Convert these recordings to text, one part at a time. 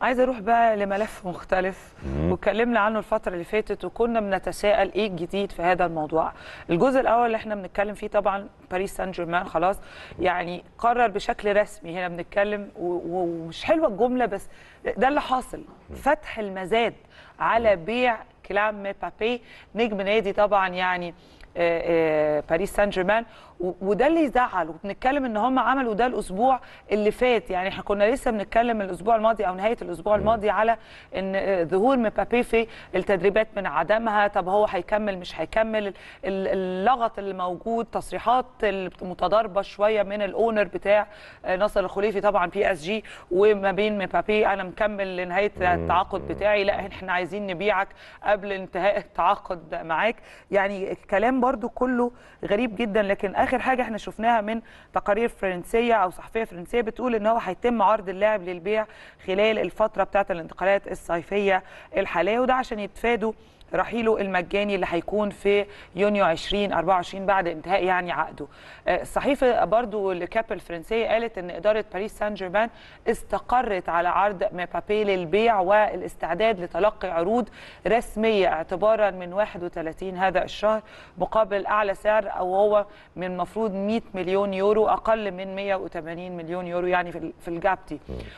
عايزه اروح بقى لملف مختلف واتكلمنا عنه الفتره اللي فاتت وكنا بنتساءل ايه الجديد في هذا الموضوع الجزء الاول اللي احنا بنتكلم فيه طبعا باريس سان جيرمان خلاص يعني قرر بشكل رسمي هنا بنتكلم و- و- ومش حلوه الجمله بس ده اللي حاصل فتح المزاد على بيع كلام مبابي نجم نادي طبعا يعني آه، آه، باريس سان جيرمان و- وده اللي يزعل وبنتكلم ان هم عملوا ده الاسبوع اللي فات يعني احنا كنا لسه بنتكلم الاسبوع الماضي او نهايه الاسبوع الماضي على ان آه، ظهور مبابي في التدريبات من عدمها طب هو هيكمل مش هيكمل ال- اللغط اللي موجود تصريحات المتضاربه شويه من الاونر بتاع آه، ناصر الخليفي طبعا بي اس جي وما بين مبابي انا مكمل لنهايه التعاقد بتاعي لا احنا عايزين نبيعك قبل انتهاء التعاقد معاك يعني الكلام برضو كله غريب جدا لكن اخر حاجه احنا شفناها من تقارير فرنسيه او صحفيه فرنسيه بتقول ان هو هيتم عرض اللاعب للبيع خلال الفتره بتاعه الانتقالات الصيفيه الحاليه وده عشان يتفادوا رحيله المجاني اللي هيكون في يونيو 2024 بعد انتهاء يعني عقده آه، الصحيفه برضو لكاب الفرنسيه قالت ان اداره باريس سان جيرمان استقرت على عرض مبابي للبيع والاستعداد لتلقي عروض رسميه اعتبارا من 31 هذا الشهر مقابل اعلى سعر او هو من المفروض 100 مليون يورو اقل من 180 مليون يورو يعني في ال- في الجاب دي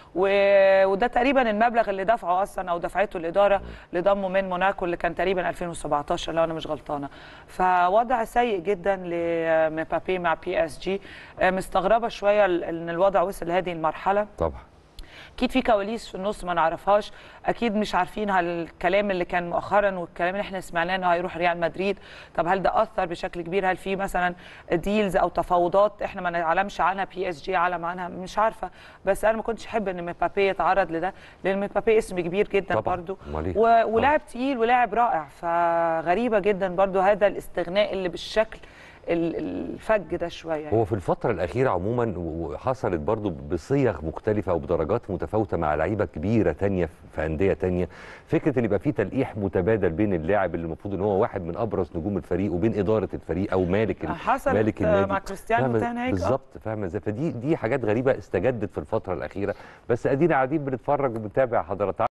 و- وده تقريبا المبلغ اللي دفعه اصلا او دفعته الاداره لضمه من موناكو اللي كان تقريبا 2017 لو انا مش غلطانه فوضع سيء جدا لمبابي مع بي اس جي مستغربه شويه ال- ان الوضع وصل لهذه المرحله طبعا اكيد في كواليس في النص ما نعرفهاش اكيد مش عارفين هل الكلام اللي كان مؤخرا والكلام اللي احنا سمعناه انه هيروح ريال مدريد طب هل ده اثر بشكل كبير هل في مثلا ديلز او تفاوضات احنا ما نعلمش عنها بي اس جي علم عنها مش عارفه بس انا ما كنتش احب ان مبابي يتعرض لده لان مبابي اسم كبير جدا طبعاً. برضو أمال إيه؟ و- ولاعب تقيل ولاعب رائع فغريبه جدا برضو هذا الاستغناء اللي بالشكل ال- الفج ده شويه يعني. هو في الفترة الأخيرة عموما وحصلت برضو بصيغ مختلفة وبدرجات متفاوتة مع لعيبة كبيرة تانية في أندية تانية فكرة إن يبقى في تلقيح متبادل بين اللاعب اللي المفروض إن هو واحد من أبرز نجوم الفريق وبين إدارة الفريق أو مالك ال- حصلت مالك مع النادي كريستيانو فاهمة- تاني هيك، آه. بالظبط فاهمة ازاي فدي دي حاجات غريبة استجدت في الفترة الأخيرة بس أدينا قاعدين بنتفرج وبنتابع حضراتكم